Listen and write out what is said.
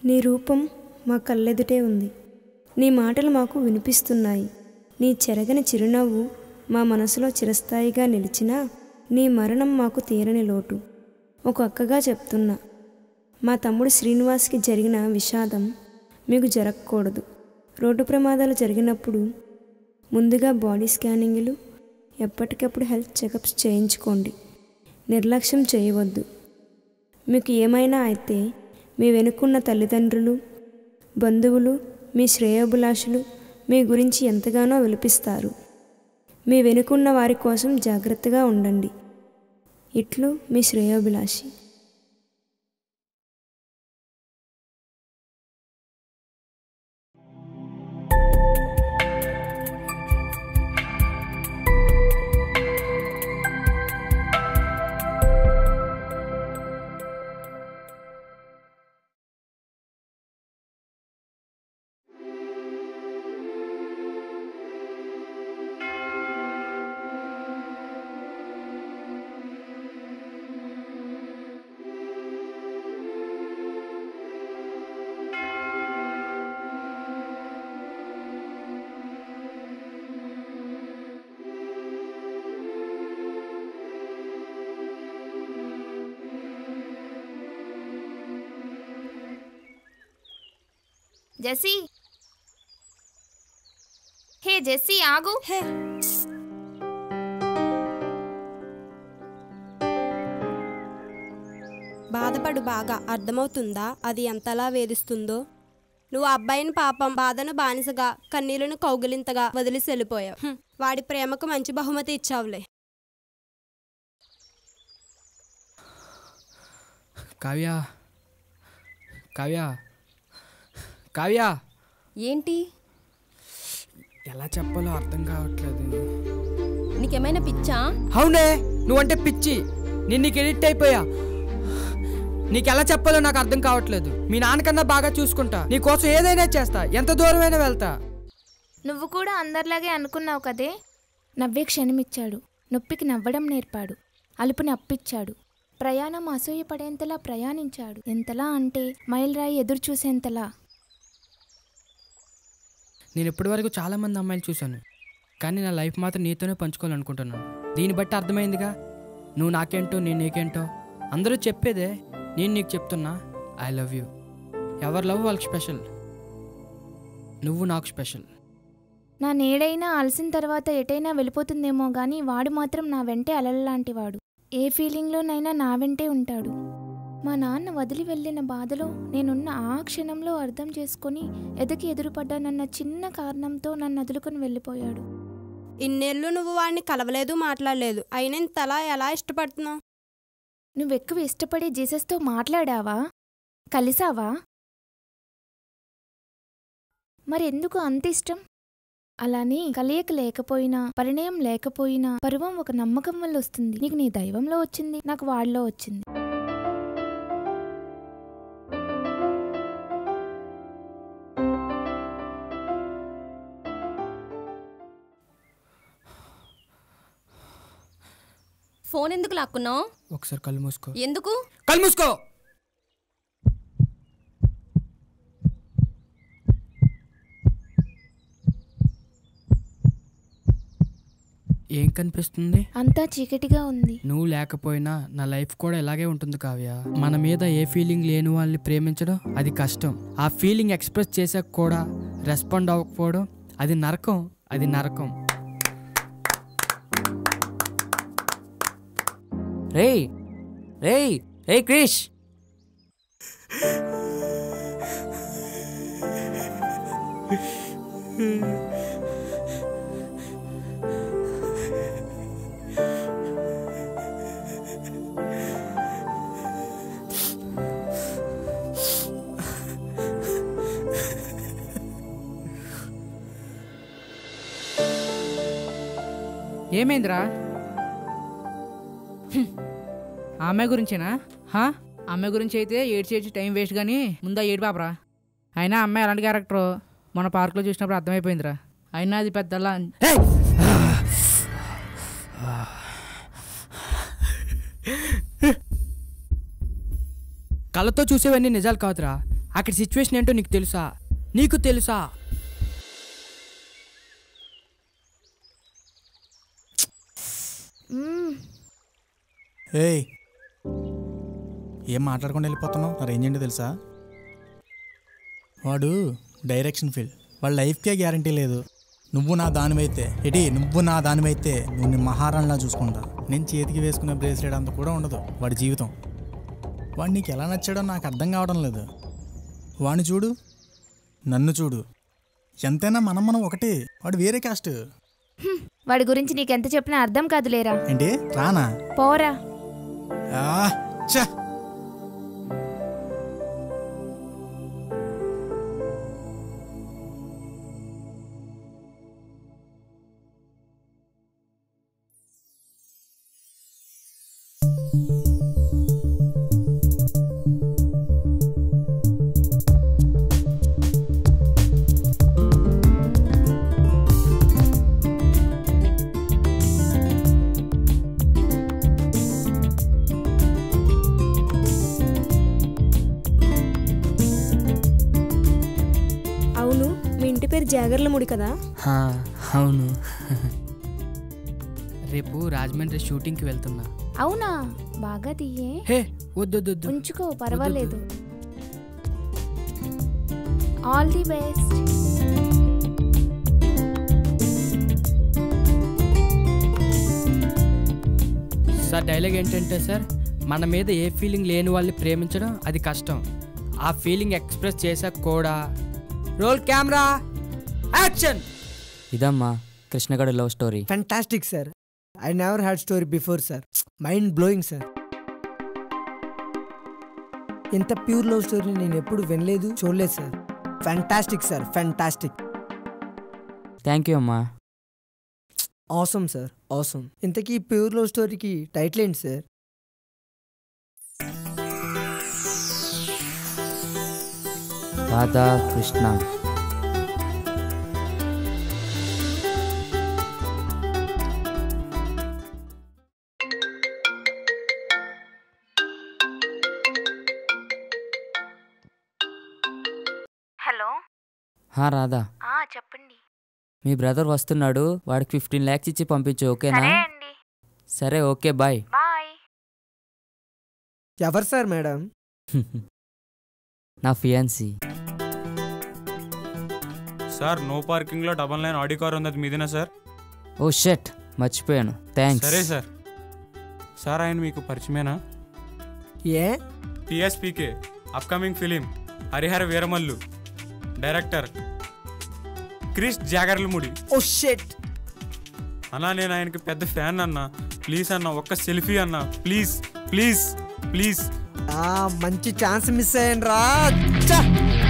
నీ రూపం మా కళ్ళెదుటే ఉంది నీ మాటలు మాకు వినిపిస్తున్నాయి నీ చెరగని చిరునవ్వు మా మనసులో చిరస్థాయిగా నిలిచినా నీ మరణం మాకు తీరని లోటు ఒక అక్కగా చెప్తున్నా మా తమ్ముడు శ్రీనివాస్కి జరిగిన విషాదం మీకు జరగకూడదు రోడ్డు ప్రమాదాలు జరిగినప్పుడు ముందుగా బాడీ స్కానింగ్లు ఎప్పటికప్పుడు హెల్త్ చెకప్స్ చేయించుకోండి నిర్లక్ష్యం చేయవద్దు మీకు ఏమైనా అయితే మీ వెనుకున్న తల్లిదండ్రులు బంధువులు మీ శ్రేయోభిలాషులు మీ గురించి ఎంతగానో విలిపిస్తారు మీ వెనుకున్న వారి కోసం జాగ్రత్తగా ఉండండి ఇట్లు మీ శ్రేయోభిలాషి జెస్సీ హే జెస్సీ ఆగు హే బాధపడు బాగా అర్థమవుతుందా అది ఎంతలా వేధిస్తుందో నువ్వు ఆ అబ్బాయిని పాపం బాధను బానిసగా కన్నీళ్లను కౌగిలింతగా వదిలేసి వెళ్ళిపోయావు హ్మ్. వాడి ప్రేమకు మంచి బహుమతి ఇచ్చావులే కావ్య కావ్య కావ్య ఏంటి ఎలా చెప్పాలో అర్థం కావట్లేదు నీకేమైనా పిచ్చా అవునే నువ్వంటే పిచ్చి నేను నీకు ఎడిట్ అయిపోయా నీకు ఎలా చెప్పాలో నాకు అర్థం కావట్లేదు మీ నాన్నకన్నా బాగా చూసుకుంటా నీ కోసం ఏదైనా చేస్తా ఎంత దూరమైనా వెళ్తా నువ్వు కూడా అందరిలాగే అనుకున్నావు కదే నవ్వే క్షణమిచ్చాడు నొప్పికి నవ్వడం నేర్పాడు అలుపుని అప్పిచ్చాడు ప్రయాణం అసూయపడేంతలా ప్రయాణించాడు ఎంతలా అంటే మైలురాయి ఎదురు చూసేంతలా నేను ఇప్పటి వరకు చాలా మంది అమ్మాయిలు చూశాను కానీ నా లైఫ్ మాత్రం నీతోనే పంచుకోవాలనుకుంటున్నాను దీన్ని బట్టి అర్థమైందిగా నువ్వు నాకేంటో నేను నీకేంటో అందరూ చెప్పేదే నేను నీకు చెప్తున్నా ఐ లవ్ యూ ఎవరి లవ్ వాళ్ళకి స్పెషల్ నువ్వు నాకు స్పెషల్ నా నీడైనా అలసిన తర్వాత ఎటైనా వెళ్ళిపోతుందేమో గాని వాడు మాత్రం నా వెంటే అలల్లాంటి వాడు ఏ ఫీలింగ్లోనైనా నా వెంటే ఉంటాడు మా నాన్న వదిలి వెళ్ళిన బాధలో నేనున్న ఆ క్షణంలో అర్థం చేసుకొని ఎదకి ఎదురుపడ్డానన్న చిన్న కారణంతో నన్ను వదులుకొని వెళ్ళిపోయాడు ఇన్నేళ్ళు నువ్వు వాడిని కలవలేదు మాట్లాడలేదు అయినా ఇంతలా ఎలా ఇష్టపడుతున్నావు నువ్వెక్కువ ఇష్టపడి జీసస్తో మాట్లాడావా కలిసావా మరెందుకు అంత ఇష్టం అలానే కలయిక లేకపోయినా పరిణయం లేకపోయినా పరువం ఒక నమ్మకం వల్ల వస్తుంది నీకు నీ దైవంలో వచ్చింది నాకు వాళ్ళలో వచ్చింది ఫోన్ ఎందుకు లాక్కున్నావు ఒకసారి కళ్ళు మూసుకో ఎందుకు కళ్ళు మూసుకో ఏం కనిపిస్తుంది అంతా చీకటిగా ఉంది నువ్వు లేకపోయినా నా లైఫ్ కూడా ఇలాగే ఉంటుంది కావ్య మన మీద ఏ ఫీలింగ్ లేని వాళ్ళని ప్రేమించడం అది కష్టం ఆ ఫీలింగ్ ఎక్స్ప్రెస్ చేసాక కూడా రెస్పాండ్ అవ్వకపోవడం అది నరకం అది నరకం రేయ్ రేయ్ రే క్రిష్ ఏమైందిరా హ్మ్. ఆ అమ్మాయి గురించేనా హా ఆ అమ్మాయి గురించి అయితే ఏడ్చి ఏడ్చి టైం వేస్ట్ కానీ ముందా ఏడు పాపరా అయినా ఆ అమ్మాయి అలాంటి క్యారెక్టర్ మన పార్క్లో చూసినప్పుడు అర్థమైపోయిందిరా అయినా అది పెద్దలా ఏయ్! కళ్ళతో చూసేవన్నీ నిజాలు కాదురా అక్కడ సిచ్యువేషన్ ఏంటో నీకు తెలుసా నీకు తెలుసా మ్మ్. ఏయ్ ఏం మాట్లాడకుండా వెళ్ళిపోతున్నావు నా రేంజ్ ఏంటో తెలుసా వాడు డైరెక్షన్ ఫీల్డ్ వాళ్ళ లైఫ్కే గ్యారంటీ లేదు నువ్వు నా దానివైతే ఎటి నువ్వు నా దానివైతే నువ్వు నీ మహారాణిలా చూసుకుంటా నేను చేతికి వేసుకునే బ్రేస్లెట్ అంత కూడా ఉండదు వాడి జీవితం వాడు నీకు ఎలా నచ్చాడో నాకు అర్థం కావడం లేదు వాడిని చూడు నన్ను చూడు ఎంతైనా మనం మనం ఒకటే వాడు వేరే కాస్ట్ హ్మ్. వాడి గురించి నీకెంత చెప్పినా అర్థం కాదులేరా ఏంటి రానా పోరా ఆ, ఛ! అవును మీ ఇంటి పేరు జాగర్లముడి కదా హా, అవును రేపు రాజమండ్రి షూటింగ్కి వెళ్తున్నా అవునా బాగా తీయే హే వద్దు వద్దు, వద్దు ఉంచుకో పర్వాలేదు all the best sir dialogue ఏంటంటే సార్ మన మీద ఏ ఫీలింగ్ లేని వాళ్ళని ప్రేమించడం అది కష్టం ఆ ఫీలింగ్ ఎక్స్ప్రెస్ చేశాక కూడా రోల్ కెమెరా యాక్షన్ ఇదమ్మా కృష్ణగడ love story fantastic sir I never had story before sir mind blowing sir ఇంత ప్యూర్ లవ్ స్టోరీ నేను ఎప్పుడు వినలేదు చూడలేదు sir fantastic sir fantastic thank you అమ్మా ఆసమ్ సార్ ఆసమ్ ఇంతకీ ప్యూర్ లవ్ స్టోరీకి టైటిల్ ఏంటి సార్ రాధా కృష్ణ హలో హా రాధా చెప్పండి మీ బ్రదర్ వస్తున్నాడు వాడికి ఫిఫ్టీన్ ల్యాక్స్ ఇచ్చి పంపించు ఓకేనా అండి సరే ఓకే బాయ్ బాయ్ ఎవరు సార్ మేడం నా ఫియాన్సీ సార్ నో పార్కింగ్ లో డబల్ లైన్ ఆడి కార్ ఉంది అది మీదేనా సార్ ఓ షెట్ మర్చిపోయాను థ్యాంక్స్ సరే సార్ సార్ ఆయన మీకు పరిచయమేనా ఏ TSPK upcoming film Harihara Veeramallu director Krish Jagarlamudi ఓ షెట్ అన్నా నేను ఆయనకి పెద్ద ఫ్యాన్ అన్న ప్లీజ్ అన్న ఒక్క సెల్ఫీ అన్న ప్లీజ్ ప్లీజ్ ప్లీజ్ మంచి ఛాన్స్ మిస్ అయ్యాను రా